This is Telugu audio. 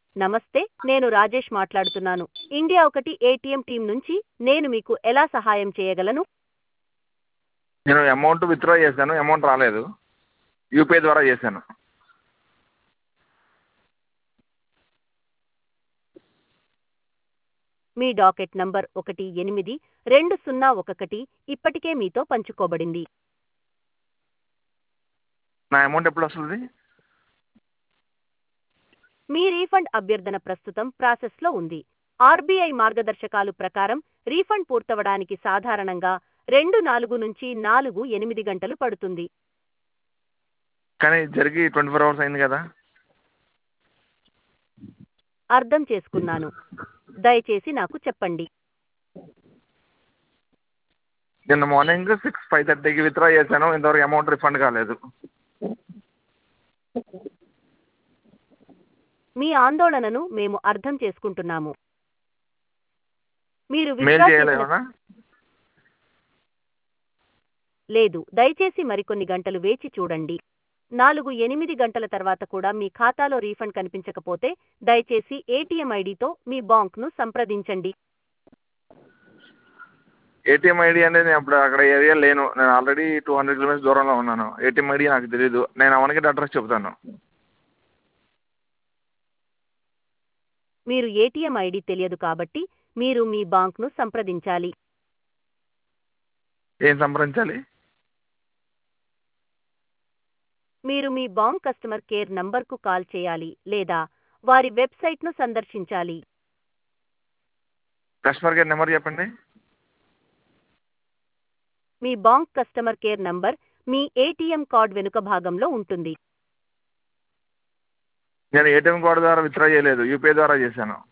నమస్తే నేను రాజేష్ మాట్లాడుతున్నాను ఇండియా ఒకటి ఏటీఎం టీం నుంచి నేను మీకు ఎలా సహాయం చేయగలను నేను అమౌంట్ విత్డ్రా చేశాను అమౌంట్ రాలేదు యూపీఐ ద్వారా చేశాను మీ డాకెట్ నంబర్ ఒకటి ఎనిమిది రెండు సున్నా ఒకటి ఇప్పటికే మీతో పంచుకోబడింది నా అమౌంట్ ఎప్పుడు వస్తుంది మీ రీఫండ్ అభ్యర్థన ప్రస్తుతం ప్రాసెస్లో ఉంది ఆర్బీఐ మార్గదర్శకాలు ప్రకారం రీఫండ్ పూర్తవడానికి సాధారణంగా రెండు నాలుగు నుంచి నాలుగు ఎనిమిది గంటలు పడుతుంది కానీ జరిగి ట్వంటీ ఫోర్ అవర్స్ అయింది కదా అర్థం చేసుకున్నాను దయచేసి నాకు చెప్పండి నిన్న మార్నింగ్ సిక్స్ ఫైవ్ థర్టీకి విత్డ్రా చేశాను ఇంతవరకు అమౌంట్ రిఫండ్ కాలేదు మీ ఆందోళనను మేము అర్థం చేసుకుంటున్నాము మీరు మెయిల్ withdraw చేసిన- చేయలేమన్నా లేదు దయచేసి మరికొన్ని గంటలు వేచి చూడండి నాలుగు ఎనిమిది గంటల తర్వాత కూడా మీ ఖాతాలో రీఫండ్ కనిపించకపోతే దయచేసి ఏటీఎం ఐడితో మీ బాంక్ను సంప్రదించండి ఏటీఎం ఐడి అనేది నేను అప్పుడు అక్కడ ఏరియా లేను నేను ఆల్రెడీ టూ హండ్రెడ్ కిలోమీటర్స్ దూరంలో ఉన్నాను ఏటీఎం ఐడి నాకు తెలియదు నేను అవనికి అడ్రస్ చెప్తాను మీరు ఏటీఎం ఐడి తెలియదు కాబట్టి మీరు మీ బాంక్ను సంప్రదించాలి ఏం సంప్రదించాలి మీరు మీ బాంక్ కస్టమర్ కేర్ నంబర్కు కాల్ చేయాలి లేదా వారి వెబ్సైట్ను సందర్శించాలి కస్టమర్ కేర్ నెంబర్ చెప్పండి మీ బాంక్ కస్టమర్ కేర్ నంబర్ మీ ఏటీఎం కార్డ్ వెనుక భాగంలో ఉంటుంది నేను ఏటీఎం కార్డు ద్వారా విత్డ్రా చేయలేదు యూపీఐ ద్వారా చేశాను